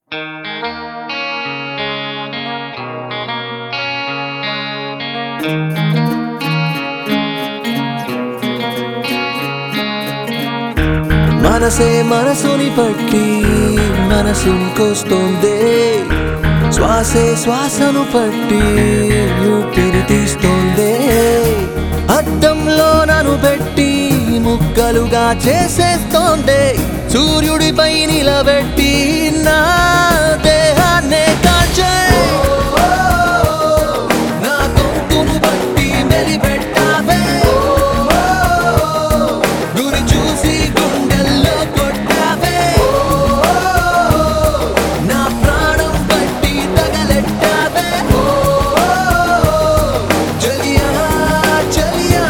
మనసే మనసుని పట్టి మనసుని కోస్తోందే శ్వాసే శ్వాసను పట్టి ఊపిరి తీస్తోందే అద్దంలో నన్ను పెట్టి ముక్కలుగా చేసేస్తోందే సూర్యుడిపై నిలబెట్టి నా దేహాన్నే కాల్చే నా గొంతును బట్టి మెలిపెట్టావే గురి చూసి గుండెల్లో కొట్టావే నా ప్రాణం బట్టి తగలెట్టావే చలియా చలియా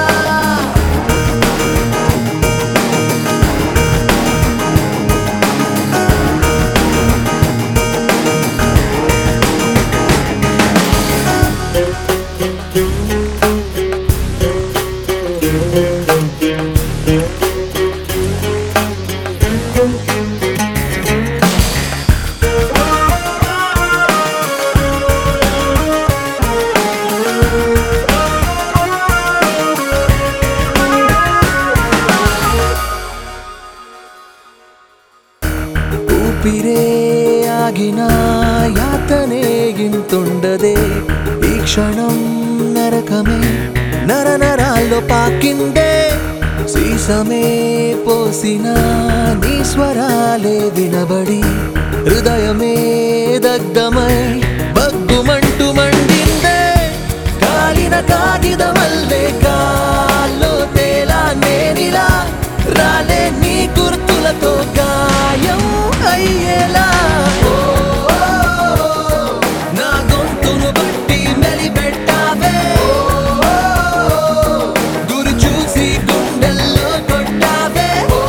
ఊపిరే ఆగిన యాతనే ఇంతుండదే ఈ క్షణం నరకమే నర నరాల్లో పాకిందే సీసమే పోసిన నీ స్వరాలే వినబడి హృదయమే దగ్ధమై బగ్గుమంటూ మండిందే కాలిన కాగితమల్లే కాల్లో తేలా నేనిలా రాలే నీ గుర్తులతో గాయం అయ్యేలా ఓ, ఓ, నా గొంతును బట్టి మెలిపెట్టావే ఓ, గురి చూసి గుండెల్లో కొట్టావే ఓ,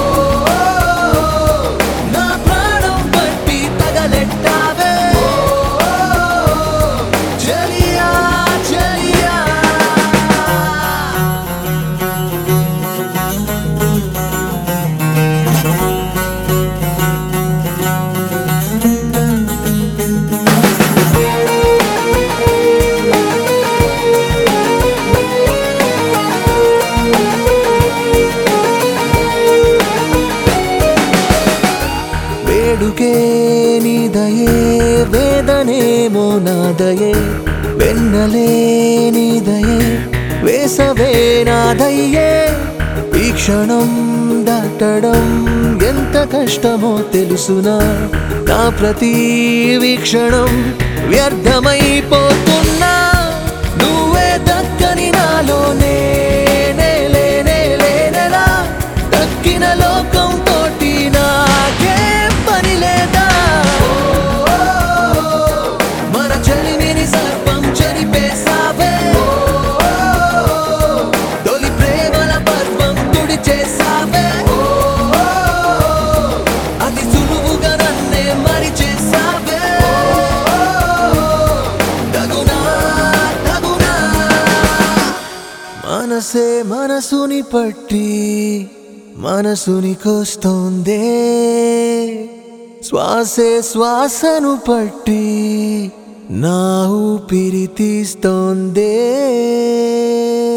నా ప్రాణం బట్టి తగలెట్టావే ఓ, చలియా చలియా వేడుకే నీదయే వేదనేమో నాదయే వెన్నలే నీదయే వేసవే నాదయ్యే ఈ క్షణం దాటడం ఎంత కష్టమో తెలుసునా నా ప్రతి వీక్షణం వ్యర్థమైపోతున్నా నువ్వే దక్కని నాలోనే లేనే లేనెలా దక్కిన లోకం తోటి నాకే పని లేదా మన చలిమిని సర్పం చనిపేసావే తొలి ప్రేమల పర్వం తుడి చేసావే అతి సులువుగా నన్నే మరి చేసావే తగునా తగునా మనసే మనసుని పట్టి మనసుని కోస్తోందే శ్వాసే శ్వాసను పట్టి నా ఊపిరి తీస్తోందే